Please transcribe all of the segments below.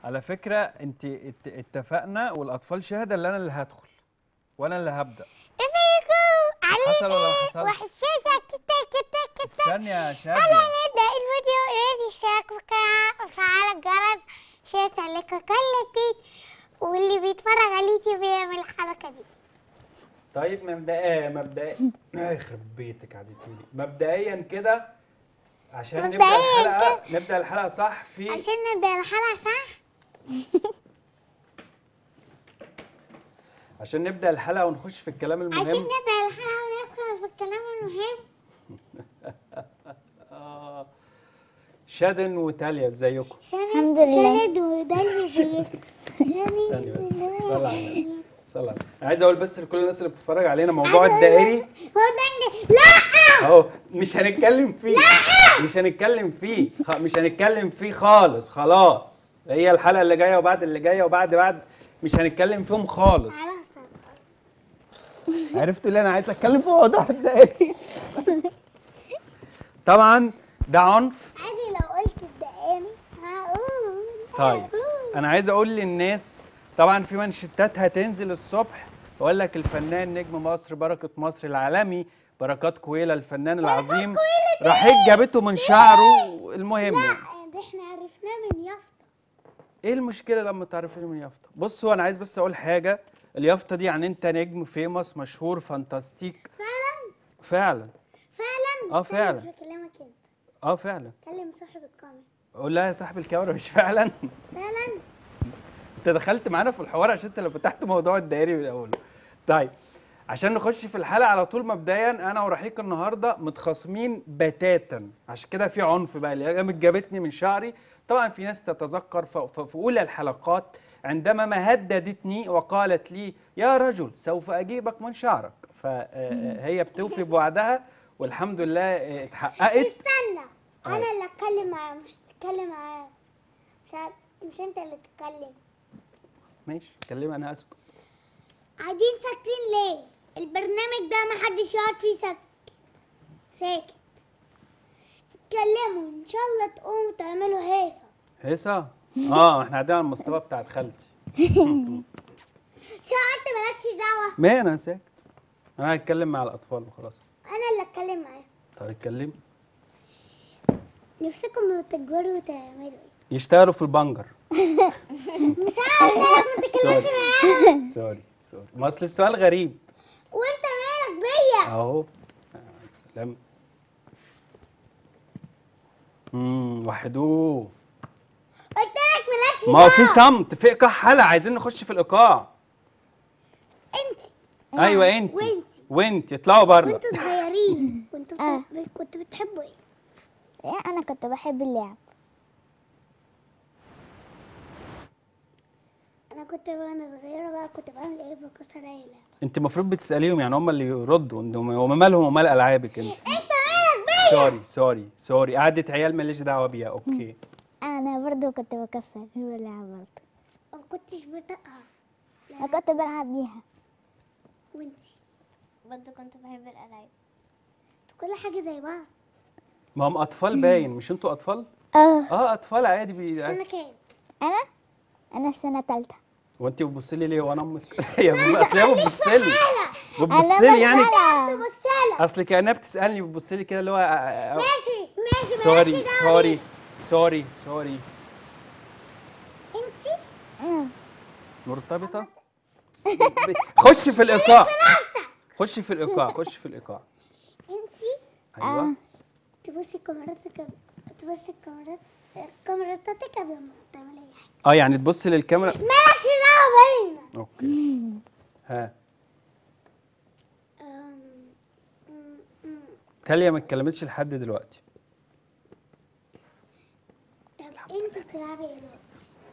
على فكره انت ات- اتفقنا والاطفال شهاده اللي انا اللي هدخل وانا اللي هبدا ازيكم حصل ولا ما حصلش؟ وحشيتك كده كده كده استني يا شاديه نبدأ الفيديو لا تشتركوا في القناة وفعلوا الجرس عشان يوصلكوا كل جديد واللي بيتفرج على اليوتيوب يعمل الحركة دي طيب مبدئيا مبدئيا يخرب بيتك عديتي لي مبدئيا كده عشان نبدا مبدئياً الحلقه نبدا الحلقه صح في عشان نبدأ الحلقة صح عشان نبدا الحلقه ونخش في الكلام عشان المهم نبدأ الحلقة وندخل في الكلام المهم آه. شادن وتاليا ازيكم الحمد لله شاهد وده اللي استني بس صلى على النبي صلى على النبي. انا عايز اقول بس لكل الناس اللي بتتفرج علينا موضوع الدائري هو ده لا اهو مش هنتكلم فيه مش هنتكلم فيه خ... مش هنتكلم فيه خالص خلاص هي الحلقه اللي جايه وبعد اللي جايه وبعد بعد مش هنتكلم فيهم خالص خلاص عرفتوا اللي انا عايز اتكلم في موضوع الدائري طبعا ده عنف عادي لو قلت الدقاني هقول طيب هقول. انا عايز اقول للناس طبعا في منشتات هتنزل الصبح يقول لك الفنان نجم مصر بركه مصر العالمي بركات كويلة الفنان العظيم راحت جابته من شعره المهم يعني. ده احنا عرفناه من يافطة ايه المشكله لما تعرفيني من يافطه بصوا انا عايز بس اقول حاجه اليافطه دي يعني انت نجم فيموس مشهور فانتاستيك فعلا فعلا فعلا اه فعلا مش بكلمك انت اه فعلا كلم صاحب الكاميرا قول لها يا صاحب الكاميرا مش فعلا فعلا انت دخلت معانا في الحوار عشان انت اللي فتحت موضوع الدائري من اوله طيب عشان نخش في الحلقه على طول مبدئيا انا ورحيق النهارده متخاصمين بتاتا عشان كده في عنف بقى اللي قامت جابتني من شعري طبعا في ناس تتذكر ف- ف- في اولى الحلقات عندما ما هددتني وقالت لي يا رجل سوف اجيبك من شعرك فهي بتوفي بوعدها والحمد لله اه، اتحققت استنى انا أيوة. اللي اتكلم معاه مش تتكلم معاه مش ع- مش انت اللي تتكلم ماشي كلم انا اسكت قاعدين ساكتين ليه البرنامج ده محدش يقعد فيه ساكت ساكت تتكلموا ان شاء الله تقوموا تعملوا هيصه هيصه اه احنا قاعدين على المصطبه بتاعت خالتي شو قلت مالكش دعوه ما انا ساكت انا هتكلم مع الاطفال وخلاص انا اللي اتكلم معاه طب اتكلم نفسكم لما تكبروا تعملوا ايه يشتغلوا في البنجر مش عارف ما تتكلمش معاه سوري سوري ما اصل السؤال غريب وانت مالك بيا اهو آه، سلام امم وحدوه قلت لك مالكش ما هو في دعوة. صمت في ايقاع حلقه عايزين نخش في الايقاع انت ايوه انت وانت وانت اطلعوا بره وانتوا صغيرين كنتوا آه. بت- كنتوا بتحبوا ايه إيه، انا كنت بحب اللعب انا كنت وانا صغيره بقى كنت بعمل ايه بكسر اي لعبه انت المفروض بتساليهم يعني هم اللي يردوا انت هم مالهم ومال العابك انت انت مالك بيا سوري سوري سوري قعدة عيال ماليش دعوه بيها اوكي انا برضو كنت بكسر اللعب برضو ما كنتش بطقها انا كنت بلعب بيها وانتي برضو كنت بحب الالعاب كل حاجه زي بعض ما هم اطفال باين مش انتوا اطفال اه اه اطفال عادي بي... سنه كام انا انا في سنه ثالثه وانت بتبصي لي ليه وانا امك هي بتبص- اصل هي بتبص لي بتبص لي يعني بصالة اصل كانها بتسالني بتبص لي كده اللي هو آه، آه، ماشي ماشي سوري مالكش دعوة سوري سوري سوري بيه. انتي مرتبطه خش في الايقاع خش في الايقاع خش في الايقاع انتي ايوه تبصي كاميراتك تبصي الكاميرات كاميراتك قبل ما تعملي اي حاجه اه يعني تبص للكاميرا مالكش دعوه بينا اوكي ها أم، أم، أم. تاليا ما اتكلمتش لحد دلوقتي طب انت بتلعبي ايه دلوقتي؟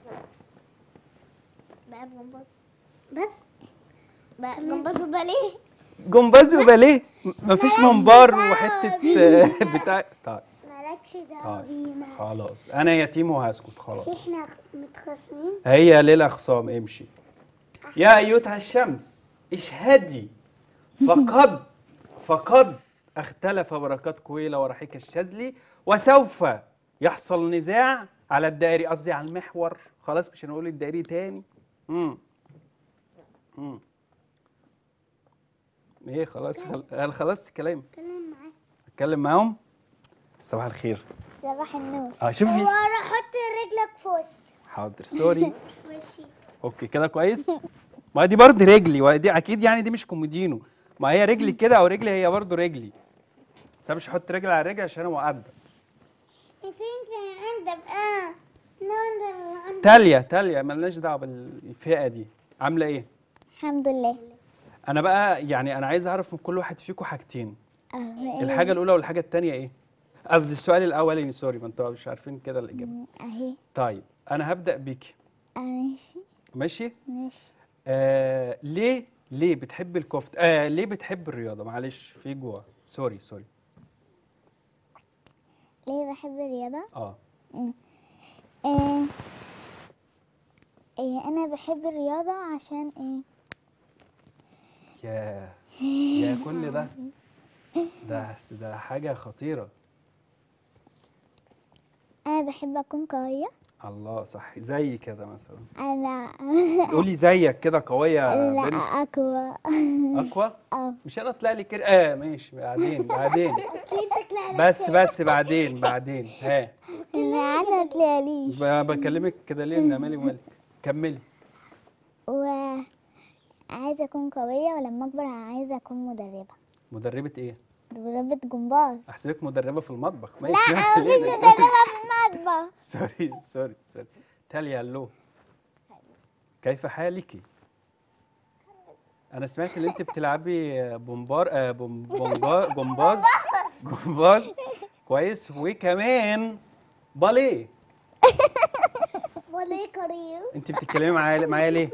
بلعب جمباز بس بلعب جمباز وباليه جمباز وباليه م- مفيش منبار وحته آه، بتاع طيب مالكش دعوه طيب بينا خلاص انا يتيم وهسكت خلاص مش احنا متخاصمين هي ليلة خصام امشي يا أيتها الشمس اشهدي فقد فقد اختلف بركات كويلة ورحيك الشاذلي وسوف يحصل نزاع على الدائري قصدي على المحور خلاص مش هنقول الدائري تاني امم امم ايه خلاص خل... هل خلصت كلام اتكلم معاه اتكلم معاهم صباح الخير صباح النور اه شوفي ورا حط رجلك في وشي حاضر سوري في وشي اوكي كده كويس ما دي برضه رجلي ودي اكيد يعني دي مش كومودينو ما هي رجلي كده او رجلي هي برضه رجلي بس انا مش هحط رجل على رجل عشان انا مؤدب فين كان أندب اه لا أندب أندب تاليا تاليا ملناش دعوه بالفئه دي عامله ايه الحمد لله انا بقى يعني انا عايز اعرف من كل واحد فيكم حاجتين أهو. الحاجه الاولى والحاجه الثانيه ايه قصدي السؤال الاولاني سوري ما انتوا مش عارفين كده الاجابه اهي طيب انا هبدا بيكي آه، ماشي ماشي ماشي آه ليه ليه بتحب الكفت آه ليه بتحب الرياضه معلش في جوه سوري سوري ليه بحب الرياضة؟ اه آه إيه أنا بحب الرياضة عشان إيه؟ يا يا كل ده ده ده حاجه خطيره أنا بحب أكون قوية الله صح زي كده مثلا أنا قولي زيك كده قويه لا بنت أقوى اقوى أه مش انا طلع لي كده اه ماشي بعدين بعدين أنت طلع بس بس بعدين بعدين ها لا أنا متلياليش ب- بكلمك كده ليه من مالي ومالك كملي وعايزة أكون قوية ولما أكبر عايزة أكون مدربة مدربه ايه مدربة جمباز احسبك مدربه في المطبخ ماشي لا نعمل إيه؟ مفيش مدربة في المطبخ سوري سوري سوري تاليا الو كيف حالك انا سمعت ان انت بتلعبي بومبار آه بوم- بومبا- جمباز جمباز كويس وكمان باليه ولا كريم انت بتتكلمي معايا معايا ليه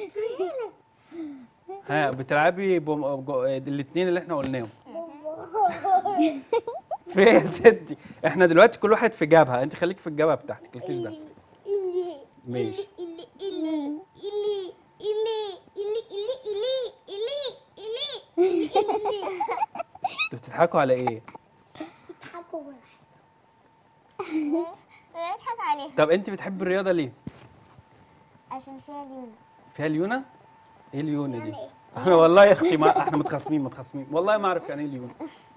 ها بتلعبي بوم... جو... الاثنين اللي احنا قلناهم في إيه يا ستي احنا دلوقتي كل واحد في جبهه انت خليك في الجبهه بتاعتك مالكيش دعوه اللي ماشي اللي اللي اللي اللي اللي اللي اللي اللي اللي اللي انتوا بتضحكوا على ايه اضحكوا براحتك بنضحك عليها طب انت بتحبي الرياضه ليه عشان فيها ليونة فيها ليونه ايه اليونه دي يعني إيه؟ انا والله يا اختي ما احنا متخاصمين متخاصمين والله ما اعرف يعني ايه ليونه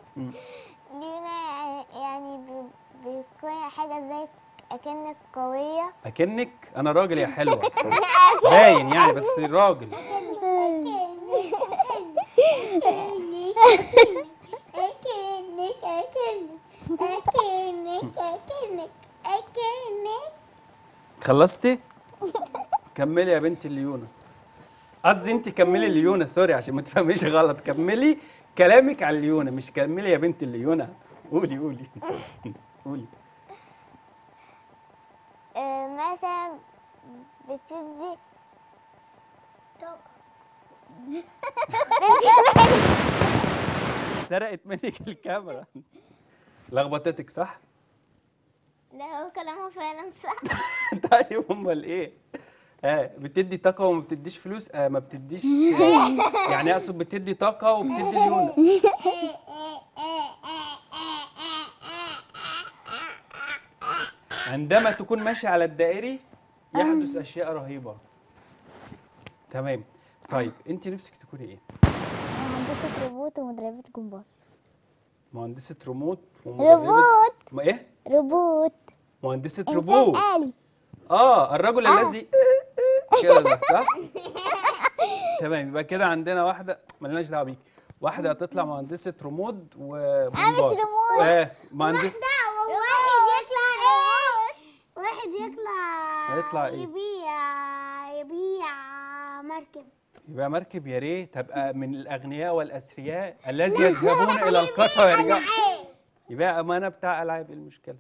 ليونة يعني ب- بتكون حاجة زي أكنك قوية اكنك انا راجل يا حلوه باين يعني بس راجل خلصتي كملي يا بنتي الليونه قصدي انت كملي الليونه سوري عشان ما تفهميش غلط كملي كلامك على الليونه مش كملي يا بنتي الليونه قولي قولي قولي مثلا بتدي سرقت منك الكاميرا لخبطتك صح لا هو كلامه فعلا صح طيب امال ايه اه بتدي طاقه وما بتديش فلوس آه ما بتديش آه يعني اقصد بتدي طاقه وبتدي ليونه عندما تكون ماشي على الدائري يحدث اشياء رهيبه تمام طيب انت نفسك تكوني ايه مهندسة روبوت ومدربة جمباز مهندسه ريموت ومدربة- روبوت ما ايه روبوت مهندسه إنسان روبوت آلي اه الرجل الذي كده ده صح تمام يبقى كده عندنا واحده مالناش دعوه بيك واحده هتطلع مهندسه رمود وبومبار أنا مش ريموت. اه مهندس واحد يطلع واحد يطلع هيطلع إيه؟ يبيع يبيع مركب يبقى مركب يا ريت تبقى من الاغنياء والاثرياء الذي يذهبون الى القطر ويرجعوا يبقى امانه بتاع العاب إيه المشكله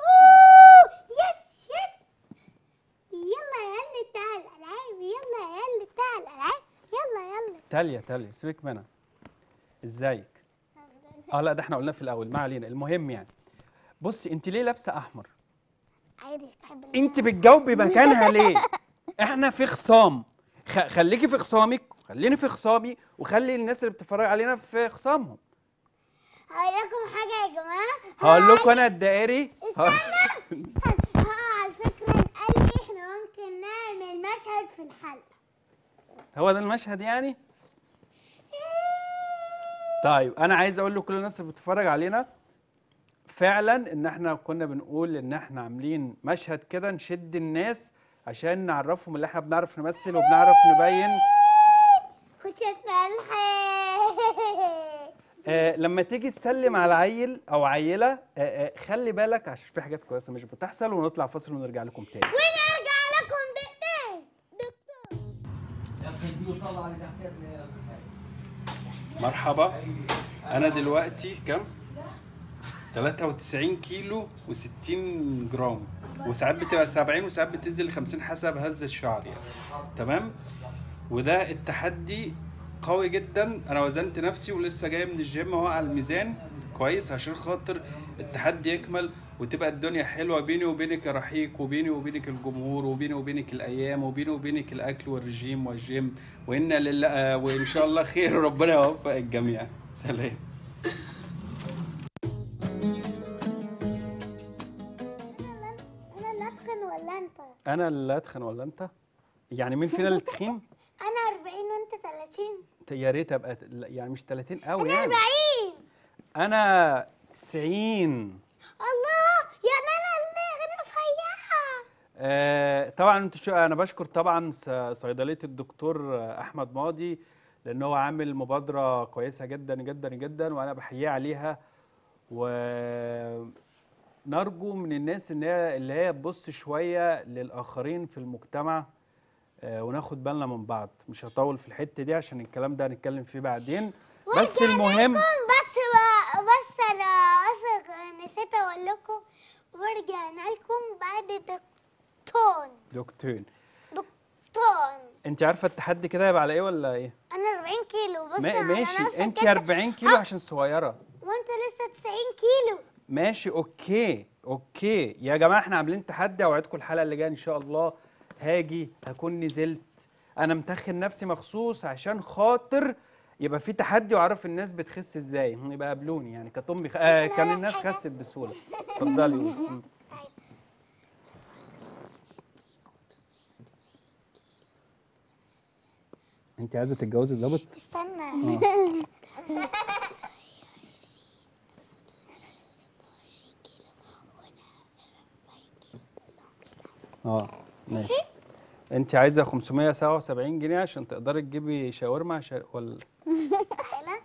يس يس يلا يا اللي بتاع الالعاب يلا يا اللي بتاع الالعاب يلا يلا تاليا تاليا سيبك منها ازيك اه لا ده احنا قلنا في الاول ما علينا المهم يعني بصي انت ليه لابسه احمر عادي بتحب انت بتجاوبي مكانها ليه احنا في خصام خ... خليكي في خصامك خليني في خصامي وخلي الناس اللي بتتفرج علينا في خصامهم هقول لكم حاجه يا جماعه هقول لكم انا الدائري ه- ها على في الحلقة هو ده المشهد يعني طيب انا عايز اقول لكل الناس اللي بتتفرج علينا فعلا ان احنا كنا بنقول ان احنا عاملين مشهد كده نشد الناس عشان نعرفهم ان احنا بنعرف نمثل وبنعرف نبين خشت ملحي آه لما تيجي تسلم على عيل او عيله آه آه خلي بالك عشان في حاجات كويسه مش بتحصل ونطلع فاصل ونرجع لكم تاني ونرجع لكم بالتاني دكتور مرحبا انا دلوقتي كم 93 كيلو و60 جرام وساعات بتبقى 70 وساعات بتنزل ل 50 حسب هز الشعر يعني تمام وده التحدي قوي جدا انا وزنت نفسي ولسه جاي من الجيم اهو على الميزان كويس عشان خاطر التحدي يكمل وتبقى الدنيا حلوه بيني وبينك يا رحيق وبيني وبينك الجمهور وبيني وبينك الايام وبيني وبينك الاكل والرجيم والجيم وان لله آه، وان شاء الله خير وربنا يوفق الجميع سلام انا اللي اتقن ولا انت انا اللي اتخن ولا انت يعني مين فينا اللي تخين انا 40 وانت 30 يا ريت ابقى لا، يعني مش 30 قوي انا يعني 40 انا 90 الله يعني انا اللي رفيعه آه طبعا انت شو انا بشكر طبعا س- صيدليه الدكتور آه، احمد ماضي لان هو عامل مبادره كويسه جدا جدا جدا وانا بحييه عليها ونرجو من الناس ان هي اللي هي تبص شويه للاخرين في المجتمع آه، وناخد بالنا من بعض مش هطول في الحته دي عشان الكلام ده هنتكلم فيه بعدين بس المهم بس بقى بس انا بس نسيت اقول لكم ورجعنا لكم بعد دكتور دكتور دكتور انت عارفه التحدي كده هيبقى على ايه ولا ايه انا 40 كيلو بس ما- على ماشي نفسك انت كده. 40 كيلو عشان صغيره وانت لسه 90 كيلو ماشي اوكي اوكي يا جماعه احنا عاملين تحدي اوعدكم الحلقه اللي جايه ان شاء الله هاجي هكون نزلت انا متخن نفسي مخصوص عشان خاطر يبقى في تحدي واعرف الناس بتخس ازاي هم يبقى قابلوني يعني كانت امي خ... آه كان الناس خست بسهوله اتفضلي مم. انت عايزه تتجوزي ظابط استنى اه ماشي انت عايزه 577 جنيه عشان تقدري تجيبي شاورما عشان ولا تعالى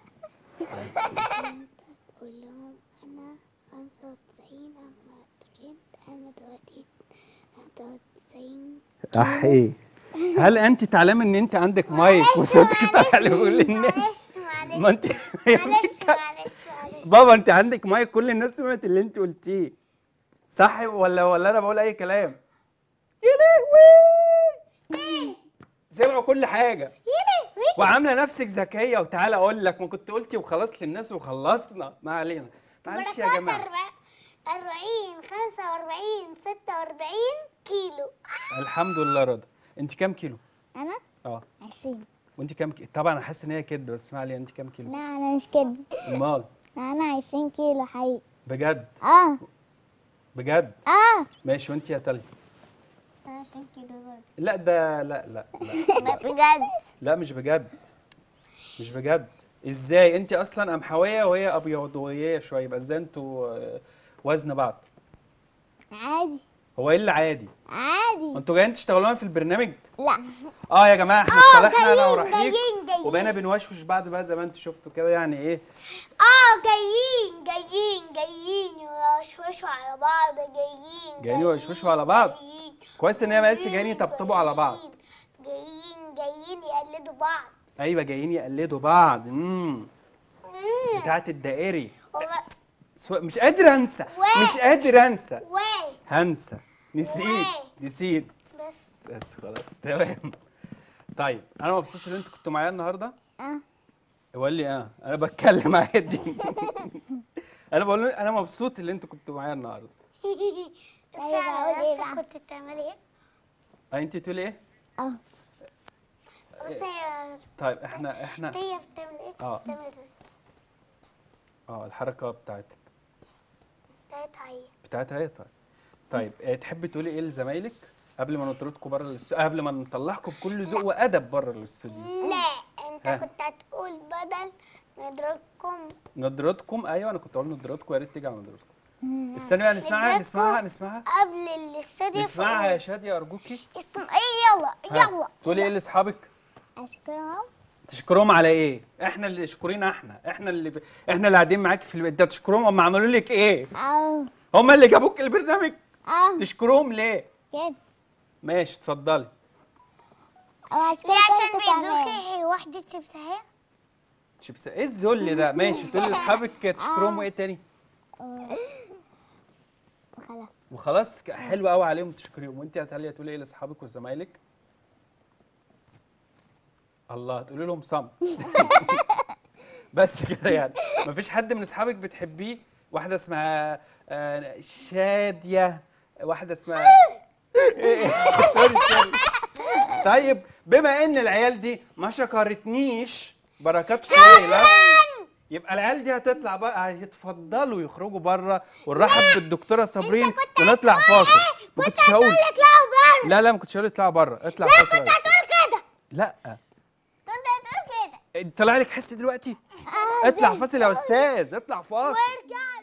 قول لهم انا خمسة وتسعين اما تخنت انا دلوقتي خمسة وتسعين اح ايه هل انت تعلمي ان انت عندك مايك وصوتك طالع لكل الناس معلش معلش ما انت معلش معلش معلش بابا انت عندك مايك كل الناس سمعت اللي انت قلتيه صح ولا ولا انا بقول اي كلام يا لهوي سمعوا كل حاجه وعامله نفسك ذكيه وتعالى اقول لك ما كنت قلتي وخلاص للناس وخلصنا ما علينا معلش يا بركات جماعه أربع- 40 45 46 كيلو الحمد لله رضا انت كام كيلو انا اه عشرين وانت كام كيلو طبعا انا حاسس ان هي كده بس ما علينا انت كام كيلو لا انا مش كده امال انا عشرين كيلو حقيقي بجد اه بجد اه ماشي وانت يا تالي انا عشرين كيلو برضه لا ده لا لا لا بجد لا مش بجد مش بجد ازاي انت اصلا قمحويه وهي ابيضويه شويه يبقى ازاي انتوا آه، وزن بعض عادي هو ايه اللي عادي عادي انتوا جايين تشتغلونا في البرنامج لا اه يا جماعه احنا اصطلحنا انا جايين ورحيق جايين جايين وبقينا بنوشوش بعض بقى زي ما انتوا شفتوا كده يعني ايه اه جايين جايين جايين يوشوشوا على بعض جايين جايين يوشوشوا على بعض؟ جايين كويس ان هي ما قالتش جايين يطبطبوا على بعض جايين جايين يقلدوا بعض ايوه جايين يقلدوا بعض امم مم. بتاعت الدائري هو- سو... مش قادر انسى واي. مش قادر انسى واي هنسى نسيت واي. نسيت بس بس خلاص تمام طيب انا مبسوط ان انتوا كنتوا معايا النهارده اه هو قال لي اه انا بتكلم عادي انا بقول له انا مبسوط ان انتوا كنتوا معايا النهارده بس أيوة، انا بقول إيه بس بقى؟ كنت بتعملي ايه؟ آه، انت تقولي ايه اه بس هي طيب احنا احنا هي بتعمل ايه؟ اه بتعمل ازاي؟ اه الحركه بتاعتك بتاعتها هي بتاعتها ايه طيب طيب آه، تحبي تقولي ايه لزمايلك قبل ما نطردكم بره الاستوديو قبل ما نطلعكم بكل ذوق وادب بره الاستوديو لا انت ها. كنت هتقول بدل نضربكم نضرتكم ايوه انا كنت اقول نضرتكم يا ريت تيجي على نضرتكم استنوا بقى نسمعها نسمعها نسمعها قبل الاستوديو نسمعها يا شاديه ارجوكي اسم ايه يلا ها. يلا تقولي ايه لاصحابك اشكرهم تشكرهم على ايه احنا اللي شكرين احنا احنا اللي احنا اللي قاعدين معاكي في البيت ده تشكرهم هم عملوا لك ايه او هم اللي جابوك البرنامج او تشكرهم ليه كده ماشي اتفضلي او عشان عشان بيدوكي واحدة شيبسية شيبس ايه الذل ده ماشي تقولي لاصحابك تشكرهم وايه تاني خلاص وخلاص ك- حلو قوي عليهم تشكريهم وانت يا تاليا تقولي ايه لاصحابك وزمايلك الله تقولي لهم صم بس كده يعني مفيش حد من اصحابك بتحبيه واحده اسمها آه، شاديه واحده اسمها إيه؟ سوري سوري طيب بما ان العيال دي ما شكرتنيش بركات طويله يبقى العيال دي هتطلع بقى هيتفضلوا يخرجوا بره ونرحب بالدكتوره صابرين ونطلع فاصل ما كنتش هقول اطلعوا بره لا لا ما كنتش هقول اطلع بره اطلع فاصل يا أستاذ. هتقول كده لا كنت هتقول كده طلع لك حس دلوقتي اطلع فاصل يا استاذ اطلع فاصل ارجع